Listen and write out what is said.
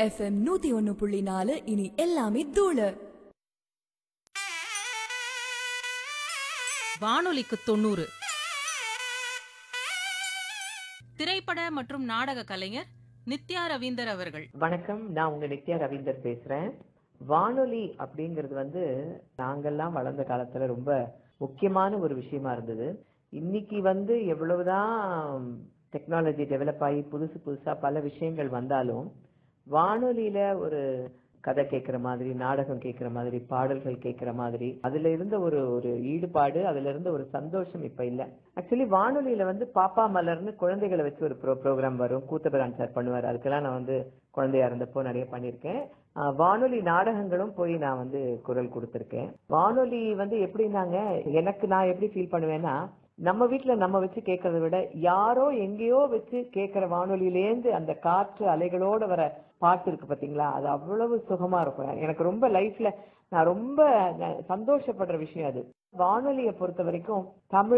FM நூத்தி ஒன்னு புள்ளி நாலு இனி எல்லாமே தூளு வானொலிக்கு தொண்ணூறு திரைப்பட மற்றும் நாடக கலைஞர் நித்யா ரவீந்தர் அவர்கள் வணக்கம் நான் உங்க நித்யா ரவீந்தர் பேசுறேன் வானொலி அப்படிங்கிறது வந்து நாங்கெல்லாம் வளர்ந்த காலத்துல ரொம்ப முக்கியமான ஒரு விஷயமா இருந்தது இன்னைக்கு வந்து எவ்வளவுதான் டெக்னாலஜி டெவலப் ஆகி புதுசு புதுசா பல விஷயங்கள் வந்தாலும் வானொலியில ஒரு கதை கேட்கிற மாதிரி நாடகம் கேட்கிற மாதிரி பாடல்கள் கேட்கிற மாதிரி அதுல இருந்த ஒரு ஒரு ஈடுபாடு அதுல இருந்த ஒரு சந்தோஷம் இப்ப இல்ல ஆக்சுவலி வானொலியில வந்து பாப்பா மலர்னு குழந்தைகளை வச்சு ஒரு ப்ரோ ப்ரோக்ராம் வரும் கூத்தபிரான் சார் பண்ணுவார் அதுக்கெல்லாம் நான் வந்து குழந்தையா இருந்தப்போ நிறைய பண்ணியிருக்கேன் ஆஹ் வானொலி நாடகங்களும் போய் நான் வந்து குரல் கொடுத்திருக்கேன் வானொலி வந்து எப்படின்னாங்க எனக்கு நான் எப்படி ஃபீல் பண்ணுவேன்னா நம்ம வீட்ல நம்ம வச்சு கேட்கறத விட யாரோ எங்கேயோ வச்சு கேட்கிற வானொலியிலேந்து அந்த காற்று அலைகளோட வர பாட்டு இருக்கு பாத்தீங்களா அது அவ்வளவு சுகமா இருக்கும் எனக்கு ரொம்ப லைஃப்ல நான் ரொம்ப ந- சந்தோஷப்படுற விஷயம் அது வானொலியை பொறுத்த வரைக்கும் தமிழ்